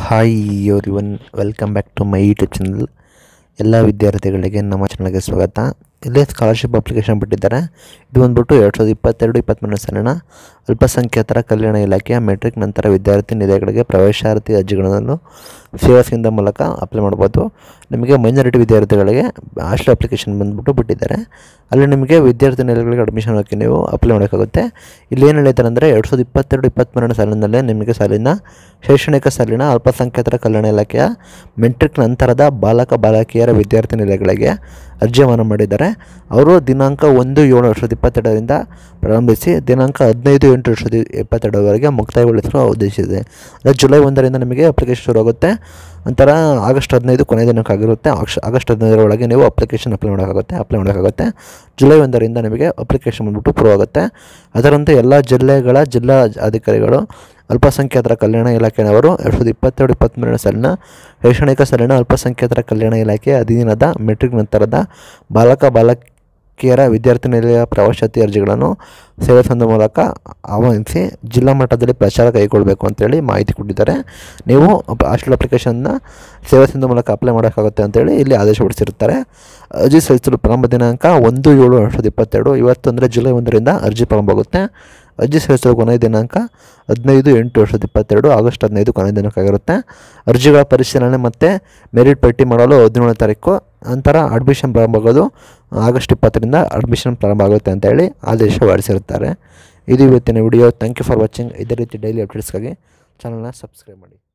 hi everyone welcome back to my YouTube channel ಎಲ್ಲ ವಿದ್ಯಾರ್ಥಿಗಳಿಗೆ ನಮ್ಮ ಚಾನಲ್ಗೆ ಸ್ವಾಗತ ಇಲ್ಲೇ ಸ್ಕಾಲರ್ಶಿಪ್ ಅಪ್ಲಿಕೇಶನ್ ಬಿಟ್ಟಿದ್ದಾರೆ ಇದು ಬಂದ್ಬಿಟ್ಟು ಎರಡು ಸಾವಿರದ ಇಪ್ಪತ್ತೆರಡು ಇಪ್ಪತ್ತ್ಮೂರನೇ ಸಾಲಿನ ಅಲ್ಪಸಂಖ್ಯಾತರ ಕಲ್ಯಾಣ ಇಲಾಖೆಯ ಮೆಟ್ರಿಕ್ ನಂತರ ವಿದ್ಯಾರ್ಥಿ ನಿಲಯಗಳಿಗೆ ಪ್ರವೇಶಾರ್ಥಿ ಅರ್ಜಿಗಳನ್ನು ಸೇವಾ ಕೇಂದ್ರ ಮೂಲಕ ಅಪ್ಲೈ ಮಾಡ್ಬೋದು ನಿಮಗೆ ಮೈನಾರಿಟಿ ವಿದ್ಯಾರ್ಥಿಗಳಿಗೆ ಹಾಸ್ಟೆಲ್ ಅಪ್ಲಿಕೇಶನ್ ಬಂದ್ಬಿಟ್ಟು ಬಿಟ್ಟಿದ್ದಾರೆ ಅಲ್ಲಿ ನಿಮಗೆ ವಿದ್ಯಾರ್ಥಿ ನಿಲಯಗಳಿಗೆ ಅಡ್ಮಿಷನ್ ಹಾಕಿ ನೀವು ಅಪ್ಲೈ ಮಾಡೋಕ್ಕಾಗುತ್ತೆ ಇಲ್ಲಿ ಏನು ಹೇಳ್ತಾರೆ ಅಂದರೆ ಎರಡು ಸಾವಿರದ ಇಪ್ಪತ್ತೆರಡು ಇಪ್ಪತ್ತ್ಮೂರನೇ ಸಾಲಿನಲ್ಲೇ ನಿಮಗೆ ಸಾಲಿನ ಶೈಕ್ಷಣಿಕ ಸಾಲಿನ ಅಲ್ಪಸಂಖ್ಯಾತರ ಕಲ್ಯಾಣ ಇಲಾಖೆಯ ಮೆಟ್ರಿಕ್ ನಂತರದ ಬಾಲಕ ಬಾಲಕಿಯರ ವಿದ್ಯಾರ್ಥಿ ನಿಲಯಗಳಿಗೆ ಅರ್ಜಿ ಆಹ್ವಾನ ಮಾಡಿದ್ದಾರೆ ಅವರು ದಿನಾಂಕ ಒಂದು ಏಳು ಎರಡು ಸಾವಿರದ ಇಪ್ಪತ್ತೆರಡರಿಂದ ಪ್ರಾರಂಭಿಸಿ ದಿನಾಂಕ ಹದಿನೈದು ಎಂಟು ಎರಡು ಸಾವಿರದ ಇಪ್ಪತ್ತೆರಡರವರೆಗೆ ಮುಕ್ತಾಯಗೊಳಿಸಲು ಉದ್ದೇಶಿಸಿದೆ ಅಂದರೆ ಜುಲೈ ಒಂದರಿಂದ ನಿಮಗೆ ಅಪ್ಲಿಕೇಶನ್ ಶುರು ಆಗುತ್ತೆ ನಂತರ ಆಗಸ್ಟ್ ಹದಿನೈದು ಕೊನೆಯ ದಿನಕ್ಕಾಗಿರುತ್ತೆ ಆಕ್ಷ ಆಗಸ್ಟ್ ಹದಿನೈದರ ಒಳಗೆ ನೀವು ಅಪ್ಲಿಕೇಶನ್ ಅಪ್ಲೈ ಮಾಡೋಕ್ಕಾಗುತ್ತೆ ಅಪ್ಲೈ ಮಾಡೋಕ್ಕಾಗುತ್ತೆ ಜುಲೈ ಒಂದರಿಂದ ನಿಮಗೆ ಅಪ್ಲಿಕೇಶನ್ ಬಂದ್ಬಿಟ್ಟು ಪ್ರೂವ್ ಆಗುತ್ತೆ ಅದರಂತೆ ಎಲ್ಲ ಜಿಲ್ಲೆಗಳ ಜಿಲ್ಲಾ ಅಧಿಕಾರಿಗಳು ಅಲ್ಪಸಂಖ್ಯಾತರ ಕಲ್ಯಾಣ ಇಲಾಖೆಯವರು ಎರಡು ಸಾವಿರದ ಇಪ್ಪತ್ತೆರಡು ಇಪ್ಪತ್ತ್ಮೂರನೇ ಸಾಲಿನ ಶೈಕ್ಷಣಿಕ ಸಾಲಿನ ಅಲ್ಪಸಂಖ್ಯಾತರ ಕಲ್ಯಾಣ ಇಲಾಖೆ ಅಧೀನದ ಮೆಟ್ರಿಕ್ ನಂತರದ ಬಾಲಕ ಬಾಲಕಿಯರ ವಿದ್ಯಾರ್ಥಿ ನಿಲಯ ಪ್ರವಾಸಾತಿ ಅರ್ಜಿಗಳನ್ನು ಸೇವಾ ಸಂಘದ ಮೂಲಕ ಆಹ್ವಾನಿಸಿ ಜಿಲ್ಲಾ ಮಟ್ಟದಲ್ಲಿ ಪ್ರಚಾರ ಕೈಗೊಳ್ಳಬೇಕು ಅಂತೇಳಿ ಮಾಹಿತಿ ಕೊಟ್ಟಿದ್ದಾರೆ ನೀವು ಹಾಸ್ಟೆಲ್ ಅಪ್ಲಿಕೇಶನ್ನ ಸೇವಾ ಸಂಘದ ಮೂಲಕ ಅಪ್ಲೈ ಮಾಡೋಕ್ಕಾಗುತ್ತೆ ಅಂತೇಳಿ ಇಲ್ಲಿ ಆದೇಶ ಹೊರಡಿಸಿರ್ತಾರೆ ಅರ್ಜಿ ಸಲ್ಲಿಸಲು ಪ್ರಾರಂಭ ದಿನಾಂಕ ಒಂದು ಏಳು ಎರಡು ಸಾವಿರದ ಇಪ್ಪತ್ತೆರಡು ಇವತ್ತು ಅಂದರೆ ಜುಲೈ ಒಂದರಿಂದ ಅರ್ಜಿ ಪ್ರಾರಂಭ ಆಗುತ್ತೆ ಅರ್ಜಿ ಸಲ್ಲಿಸಲು ಕೊನೆಯ ದಿನಾಂಕ ಹದಿನೈದು ಎಂಟು ಎರಡು ಸಾವಿರದ ಇಪ್ಪತ್ತೆರಡು ಆಗಸ್ಟ್ ಹದಿನೈದು ಕೊನೆಯ ದಿನಕ್ಕಾಗಿರುತ್ತೆ ಅರ್ಜಿಗಳ ಪರಿಶೀಲನೆ ಮತ್ತು ಮೆರಿಟ್ ಪಟ್ಟಿ ಮಾಡಲು ಹದಿನೇಳನೇ ತಾರೀಕು ನಂತರ ಅಡ್ಮಿಷನ್ ಪ್ರಾರಂಭ ಆಗೋದು ಆಗಸ್ಟ್ ಇಪ್ಪತ್ತರಿಂದ ಅಡ್ಮಿಷನ್ ಪ್ರಾರಂಭ ಆಗುತ್ತೆ ಅಂತ ಹೇಳಿ ಆದೇಶ ಹೊರಡಿಸಿರುತ್ತಾರೆ ಇದು ಇವತ್ತಿನ video thank you for watching ಇದೇ ರೀತಿ ಡೈಲಿ ಅಪ್ಡೇಟ್ಸ್ಗಾಗಿ ಚಾನಲ್ನ ಸಬ್ಸ್ಕ್ರೈಬ್ ಮಾಡಿ